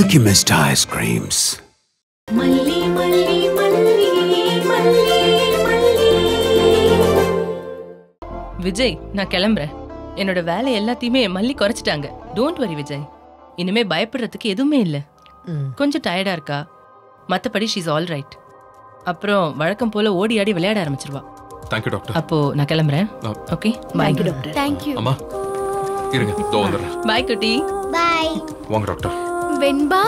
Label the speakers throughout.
Speaker 1: Milky Mist ice creams.
Speaker 2: மல்லி மல்லி மல்லி மல்லி மல்லி
Speaker 3: விஜய் நான் கிளம்புறேன் என்னோட வேலை எல்லாத்தையுமே மல்லி குறைச்சிட்டாங்க டோன்ட் வரி விஜய் இனிமே பயப்படுறதுக்கு எதுவுமே இல்ல கொஞ்சம் டயர்டா இருக்கா மத்தபடி ஷீஸ் ஆல் ரைட் அப்புறம் வழக்கம் போல ஓடி ஆடி விளையாட ஆரம்பிச்சிருவா
Speaker 4: தேங்க்யூ டாக்டர்
Speaker 3: அப்போ நான் கிளம்புறேன்
Speaker 4: ஆ.
Speaker 3: ஓகே பாய் டாக்டர்
Speaker 5: தேங்க்யூ
Speaker 4: அம்மா இருங்க இதோ வந்துடுறேன்
Speaker 3: பாய் குட்டி
Speaker 5: பாய்
Speaker 4: வாங்க டாக்டர்
Speaker 5: வெண்பா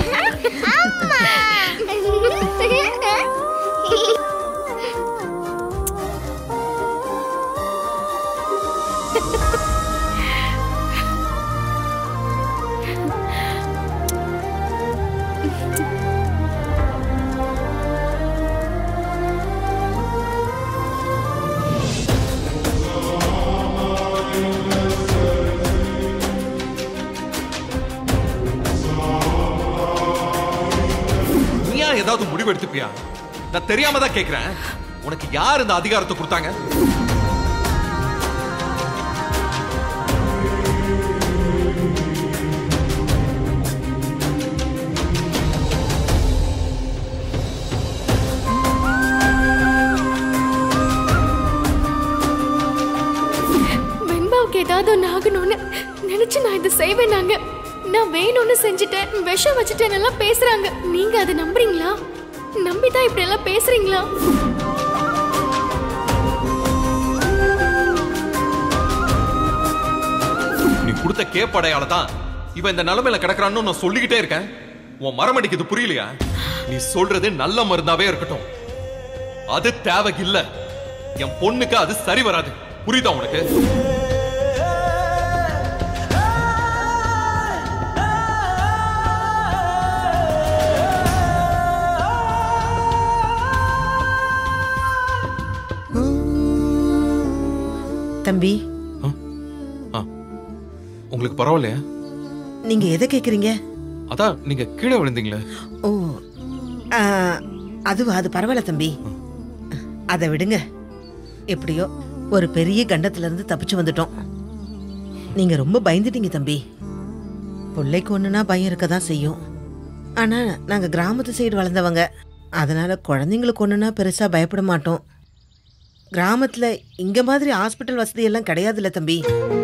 Speaker 4: நீயா ஏதாவது முடிவு எடுத்துப்பியா நான் தெரியாம தான் கேக்குறேன் உனக்கு யார் இந்த அதிகாரத்தை கொடுத்தாங்க
Speaker 5: வெண்பாவுக்கு ஏதாவது ஒன்று ஆகணும்னு நினைச்சு நான் இதை செய்வேன் நாங்க நான் வேணும்னு செஞ்சுட்டேன் விஷம் வச்சுட்டேன் எல்லாம் பேசுறாங்க நீங்க அதை நம்புறீங்களா நம்பிதான் இப்படி எல்லாம் பேசுறீங்களா
Speaker 4: நீ கொடுத்த கேப்படையால தான் இவன் இந்த நிலைமையில கிடக்குறான்னு நான் சொல்லிக்கிட்டே இருக்கேன் உன் மரமடிக்கு இது புரியலையா நீ சொல்றது நல்ல மருந்தாவே இருக்கட்டும் அது தேவை இல்ல என் பொண்ணுக்கு அது சரி வராது புரியுதா உனக்கு
Speaker 6: தம்பி
Speaker 4: ஆ, உங்களுக்கு பரவாயில்லையா
Speaker 6: நீங்க எதை கேக்குறீங்க
Speaker 4: அதான் நீங்க கீழே விழுந்தீங்களே
Speaker 6: ஓ ஆ, அதுவா அது பரவாயில்ல தம்பி அதை விடுங்க எப்படியோ ஒரு பெரிய கண்டத்துல இருந்து தப்பிச்சு வந்துட்டோம் நீங்க ரொம்ப பயந்துட்டீங்க தம்பி பிள்ளைக்கு ஒண்ணுனா பயம் இருக்க தான் செய்யும் ஆனா நாங்க கிராமத்து சைடு வளர்ந்தவங்க அதனால குழந்தைங்களுக்கு ஒண்ணுனா பெருசா பயப்பட மாட்டோம் கிராமத்துல இங்க மாதிரி ஹாஸ்பிட்டல் வசதி எல்லாம் கிடையாதுல்ல தம்பி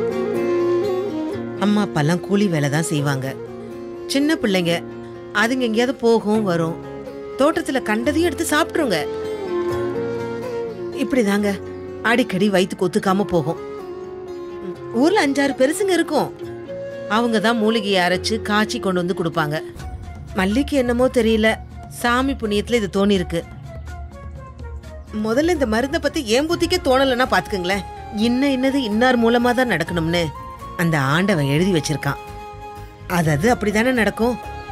Speaker 6: அம்மா அப்பாலாம் கூலி வேலை தான் செய்வாங்க சின்ன பிள்ளைங்க அதுங்க எங்கேயாவது போகும் வரும் தோட்டத்துல கண்டதையும் எடுத்து சாப்பிட்ருங்க இப்படிதாங்க அடிக்கடி வயிற்றுக்கு ஒத்துக்காம போகும் ம், ஊர்ல அஞ்சாறு பெருசுங்க இருக்கும் அவங்க தான் மூலிகையை அரைச்சு காய்ச்சி கொண்டு வந்து கொடுப்பாங்க மல்லிக்கு என்னமோ தெரியல சாமி புண்ணியத்துல இது தோணி இருக்கு முதல்ல இந்த மருந்தை பத்தி ஏன் புத்திக்கே தோணலைன்னா பாத்துக்கங்களேன் இன்ன இன்னது இன்னார் மூலமா தான் நடக்கணும்னு அந்த ஆண்டவன் எழுதி வச்சிருக்கான் அது அது அப்படிதானே நடக்கும்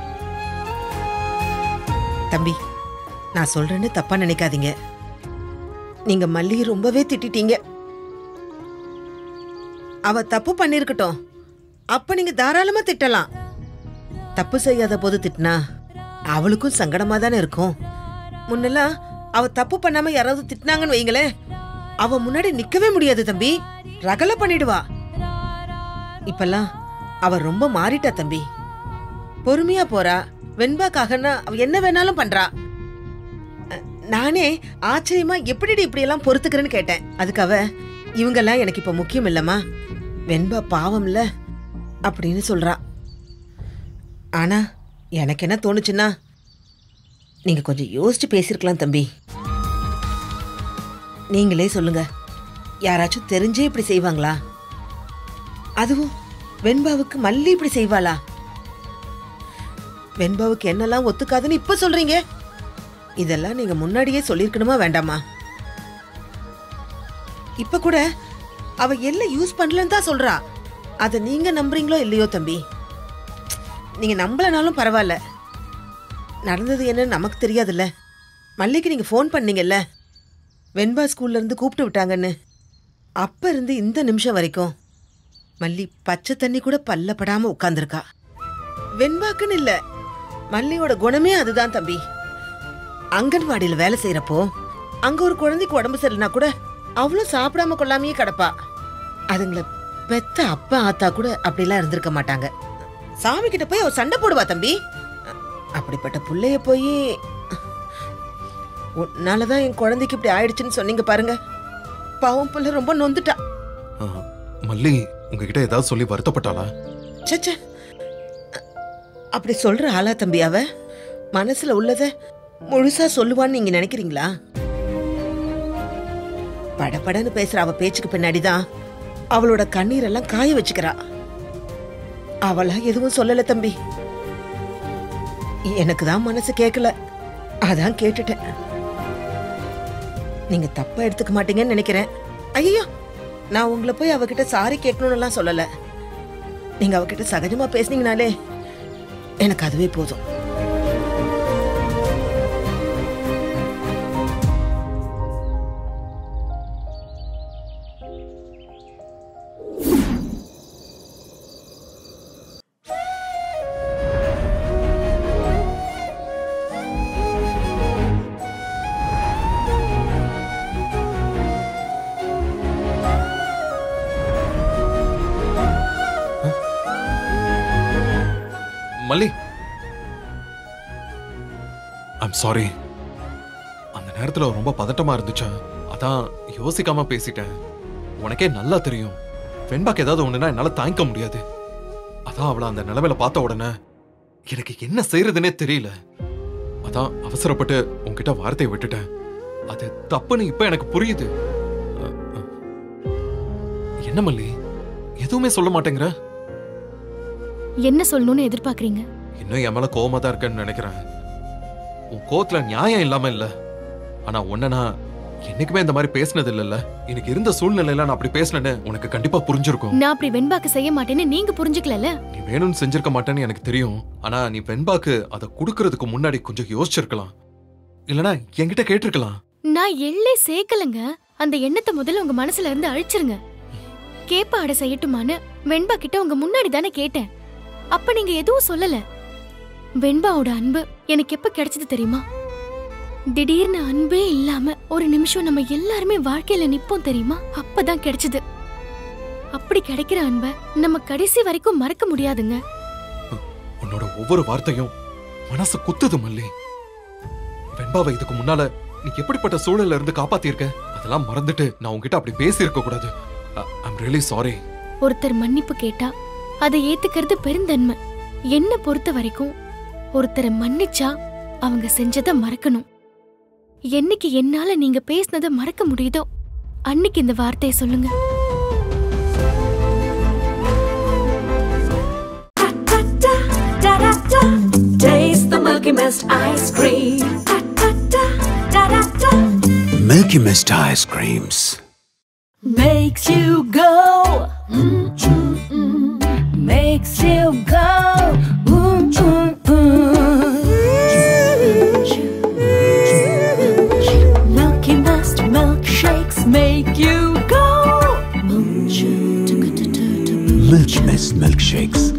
Speaker 6: தம்பி நான் சொல்றேன்னு தப்பா நினைக்காதீங்க நீங்க மல்லிகை ரொம்பவே திட்டிட்டீங்க அவ தப்பு பண்ணிருக்கட்டும் அப்ப நீங்க தாராளமா திட்டலாம் தப்பு செய்யாத போது திட்டினா அவளுக்கும் சங்கடமா தானே இருக்கும் முன்னெல்லாம் அவ தப்பு பண்ணாம யாராவது திட்டினாங்கன்னு வைங்களேன் அவ முன்னாடி நிக்கவே முடியாது தம்பி ரகல பண்ணிடுவா இப்பெல்லாம் அவ ரொம்ப மாறிட்டா தம்பி பொறுமையா போறா வெண்பாக்காகன்னா அவ என்ன வேணாலும் பண்றா அ, நானே ஆச்சரியமா எப்படிடி இப்படி எல்லாம் பொறுத்துக்கிறேன்னு கேட்டேன் அதுக்கு அவ இவங்கெல்லாம் எனக்கு இப்ப முக்கியம் இல்லம்மா வெண்பா பாவம்ல அப்படின்னு சொல்றா ஆனா எனக்கு என்ன தோணுச்சுன்னா நீங்க கொஞ்சம் யோசிச்சு பேசியிருக்கலாம் தம்பி நீங்களே சொல்லுங்க யாராச்சும் தெரிஞ்சே இப்படி செய்வாங்களா அதுவும் வெண்பாவுக்கு மல்லி இப்படி செய்வாளா வெண்பாவுக்கு என்னெல்லாம் ஒத்துக்காதுன்னு இப்ப சொல்றீங்க இதெல்லாம் நீங்க முன்னாடியே சொல்லிருக்கணுமா வேண்டாமா இப்ப கூட அவ எல்லாம் யூஸ் பண்ணலன்னு தான் சொல்றா அத நீங்க நம்புறீங்களோ இல்லையோ தம்பி நீங்க நம்பலனாலும் பரவாயில்ல நடந்தது என்னன்னு நமக்கு தெரியாதுல்ல மல்லிக்கு நீங்க ஃபோன் பண்ணீங்கல்ல வெண்பா ஸ்கூல்ல இருந்து கூப்பிட்டு விட்டாங்கன்னு அப்ப இருந்து இந்த நிமிஷம் வரைக்கும் மல்லி பச்சை தண்ணி கூட பல்ல படாம உட்கார்ந்திருக்கா வெண்பாக்குன்னு இல்ல மல்லியோட குணமே அதுதான் தம்பி அங்கன்வாடியில வேலை செய்யறப்போ அங்க ஒரு குழந்தைக்கு உடம்பு சரியில்லைனா கூட அவளும் சாப்பிடாம கொள்ளாமையே கிடப்பா அதுங்கள பெத்த அப்பா ஆத்தா கூட அப்படிலாம் இருந்திருக்க மாட்டாங்க சாமி கிட்ட போய் அவ சண்டை போடுவா தம்பி அப்படிப்பட்ட புள்ளைய போய் உன்னாலதான் என் குழந்தைக்கு இப்படி ஆயிடுச்சுன்னு சொன்னீங்க பாருங்க பாவம் புள்ள ரொம்ப நொந்துட்டா
Speaker 4: ஆ, மல்லி உங்ககிட்ட ஏதாவது சொல்லி வருத்தப்பட்டாளா
Speaker 6: ச்சே அப்படி சொல்ற ஆளா தம்பி அவ மனசுல உள்ளத முழுசா சொல்லுவான்னு நீங்க நினைக்கிறீங்களா படபடன்னு பேசுற அவ பேச்சுக்கு பின்னாடிதான் அவளோட கண்ணீரெல்லாம் காய வச்சுக்கிறா அவளா எதுவும் சொல்லல தம்பி எனக்கு தான் மனசு கேட்கல அதான் கேட்டுட்டேன் நீங்க தப்பா எடுத்துக்க மாட்டீங்கன்னு நினைக்கிறேன் ஐயோ நான் உங்களை போய் அவகிட்ட சாரி கேட்கணும்னு எல்லாம் சொல்லல நீங்க அவகிட்ட சகஜமா பேசுனீங்கனாலே எனக்கு அதுவே போதும்
Speaker 4: மல்லி ஐம் சாரி அந்த நேரத்துல ரொம்ப பதட்டமா இருந்துச்சா அதான் யோசிக்காம பேசிட்டேன் உனக்கே நல்லா தெரியும் வெண்பாக்கு ஏதாவது ஒண்ணுனா என்னால தாங்கிக்க முடியாது அதான் அவளை அந்த நிலைமையில பார்த்த உடனே எனக்கு என்ன செய்யறதுனே தெரியல அதான் அவசரப்பட்டு உன்கிட்ட வார்த்தையை விட்டுட்டேன் அது தப்புன்னு இப்ப எனக்கு புரியுது அ, அ. என்ன மல்லி எதுவுமே சொல்ல மாட்டேங்கிற
Speaker 5: என்ன சொல்லணும்னு எதிர்பார்க்கறீங்க
Speaker 4: இன்னும் என் மேல கோவமா தான் இருக்கேன்னு நினைக்கிறேன் உன் கோவத்துல நியாயம் இல்லாம இல்ல ஆனா உன்ன நான் என்னைக்குமே இந்த மாதிரி பேசினது இல்லல்ல எனக்கு இருந்த சூழ்நிலையில நான் அப்படி பேசினேன்னு உனக்கு கண்டிப்பா புரிஞ்சிருக்கும்
Speaker 5: நான் அப்படி வெண்பாக்கு செய்ய மாட்டேன்னு நீங்க புரிஞ்சுக்கலல
Speaker 4: நீ வேணும்னு செஞ்சிருக்க மாட்டேன்னு எனக்கு தெரியும் ஆனா நீ வெண்பாக்கு அதை கொடுக்கறதுக்கு முன்னாடி கொஞ்சம் யோசிச்சிருக்கலாம் இல்லனா என்கிட்ட கேட்டிருக்கலாம்
Speaker 5: நான் எள்ளே சேர்க்கலங்க அந்த எண்ணத்தை முதல்ல உங்க மனசுல இருந்து அழிச்சிருங்க கேப்பாட செய்யட்டுமான்னு வெண்பா கிட்ட உங்க முன்னாடி தானே கேட்டேன் அப்ப நீங்க எதுவும் சொல்லல வெண்பாவோட அன்பு எனக்கு எப்ப கிடைச்சது தெரியுமா திடீர்னு அன்பே இல்லாம ஒரு நிமிஷம் நம்ம எல்லாருமே வாழ்க்கையில நிப்போம் தெரியுமா அப்பதான் கிடைச்சது அப்படி கிடைக்கிற அன்ப நம்ம கடைசி வரைக்கும் மறக்க முடியாதுங்க
Speaker 4: உன்னோட ஒவ்வொரு வார்த்தையும் மனசு குத்துது மல்லி வெண்பாவை இதுக்கு முன்னால நீ எப்படிப்பட்ட சூழல்ல இருந்து காப்பாத்திருக்க அதெல்லாம் மறந்துட்டு நான் உன்கிட்ட அப்படி பேசியிருக்க கூடாது ஐம் ரியலி சாரி
Speaker 5: ஒருத்தர் மன்னிப்பு கேட்டா அதை ஏத்துக்கிறது பெருந்தன்மை என்ன பொறுத்த வரைக்கும் ஒருத்தரை மன்னிச்சா அவங்க செஞ்சதை மறக்கணும் என்னைக்கு என்னால நீங்க பேசினதை மறக்க முடியுதோ அன்னைக்கு இந்த வார்த்தையை சொல்லுங்க
Speaker 2: da da da. Taste the Milky Mist ice cream. Da da da da da da.
Speaker 1: Milky Mist ice creams.
Speaker 2: Makes you go. Mm, mm, mm. Makes you go. Mm, mm, mm. Milky Mist milkshakes make you go.
Speaker 1: Milky Mist milkshakes.